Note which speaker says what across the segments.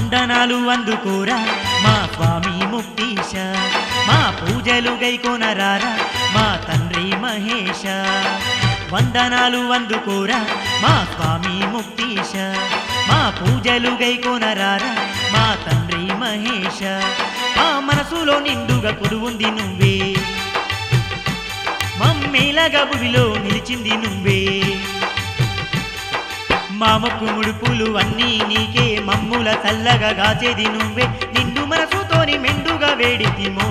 Speaker 1: వందనాలు అందుకోరా మా స్వామి ముక్తీశ మా పూజలు గైకొనరారా మా తండ్రి మహేశ వందనాలు అందుకోరా మా స్వామి ముక్తీశ మా పూజలు గైకొనరారా మా తండ్రి మహేశ మా మనసులో నిండుగా కొలువుంది నువ్వే మమ్మేలగా భువిలో నిలిచింది నువ్వే మా మొక్కు ముడుపులు అన్నీ నీకే మమ్ముల చల్లగా గాచేది నువ్వే నిండు మనసుతోని మెండుగా వేడితిమో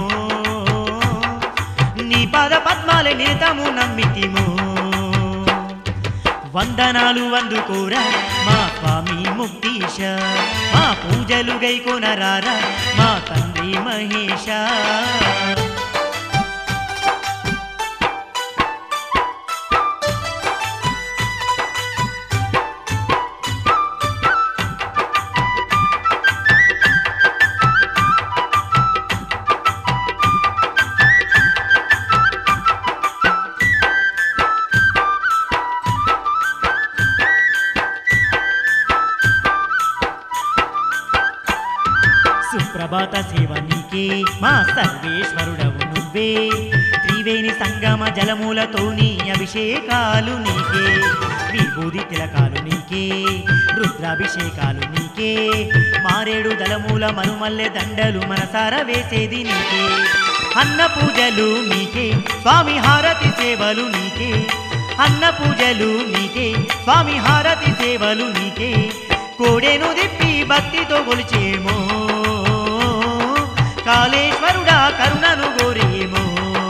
Speaker 1: నీ పాద పద్మాలే నిరతము నమ్మితిమో వందనాలు అందుకోరా మా స్వామి ముక్తీశ మా పూజలు గైకొనరారా మా తండ్రి మహేశ సుప్రభాత సేవ నీకే మా సర్వేశ్వరుడవు నువ్వే త్రివేణి సంగమ జలమూలతోని అభిషేకాలు నీకే విభూది తిలకాలు నీకే రుద్రాభిషేకాలు నీకే మారేడు దళమూల మనుమల్లె దండలు మనసార వేసేది నీకే అన్న పూజలు నీకే స్వామి హారతి సేవలు నీకే అన్న పూజలు నీకే స్వామి హారతి సేవలు నీకే కోడెను దిప్పి భక్తితో కొలిచేమో కాళేశ్వరుడా కరుణను గోరేమో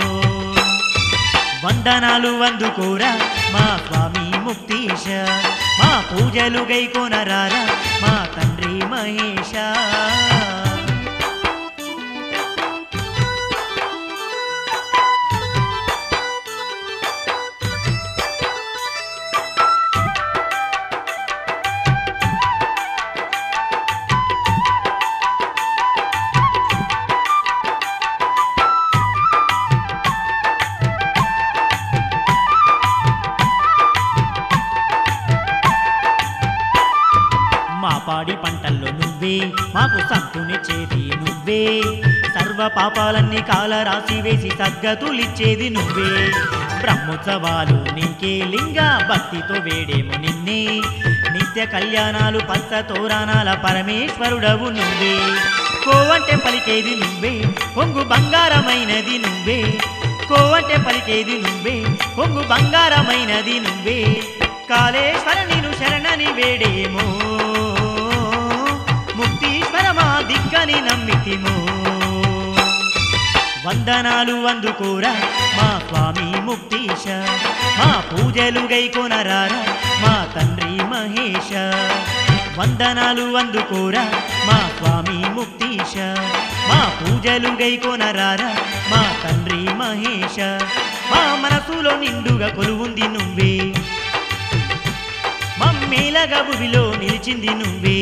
Speaker 1: వందనాలు అందుకోరా మా స్వామి ముక్తీశ మా పూజలు గైకొనరారా మా తండ్రి మహేశ మా పాడి పంటల్లో నువ్వే మాకు సంతునిచ్చేది నువ్వే సర్వ పాపాలన్నీ కాల రాసి వేసి సద్గతులిచ్చేది నువ్వే బ్రహ్మోత్సవాలు నీకే లింగ భక్తితో వేడేము నిన్నే నిత్య కళ్యాణాలు పంచ తోరానాల పరమేశ్వరుడవు నువ్వే కోవంటే పలికేది నువ్వే పొంగు బంగారమైనది నువ్వే కోవంటే పలికేది నువ్వే పొంగు బంగారమైనది నువ్వే కాళేశ్వర నేను శరణని వేడేమో ముక్తీశ్వర మా దిక్కని నమ్మితిమో వందనాలు అందుకోరా మా స్వామి ముక్తీశ మా పూజలు గైకొనరారా మా తండ్రి మహేశ వందనాలు అందుకోరా మా స్వామి ముక్తీశ మా పూజలు గైకొనరారా మా తండ్రి మహేశ మా మనసులో నిండుగా కొలువుంది నువ్వే మమ్మేలగా భువిలో నిలిచింది నువ్వే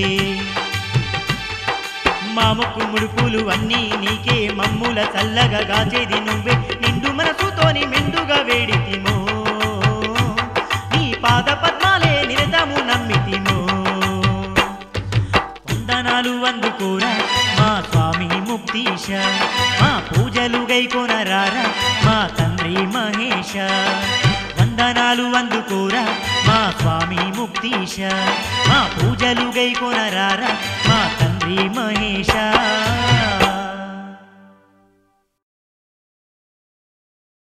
Speaker 1: మా మొక్కు ముడుపులు అన్నీ నీకే మమ్ముల చల్లగా గాచేది నువ్వే నిండు మనసుతోని మెండుగా వేడితిమో నీ పాద పద్మాలే నిరతము నమ్మితిమో వందనాలు అందుకోరా మా స్వామి ముక్తీశ మా పూజలు గైకొనరారా మా తండ్రి మహేశ వందనాలు అందుకోరా మా స్వామి ముక్తీశ మా పూజలు గైకొనరారా మా తండ్రి మహేశ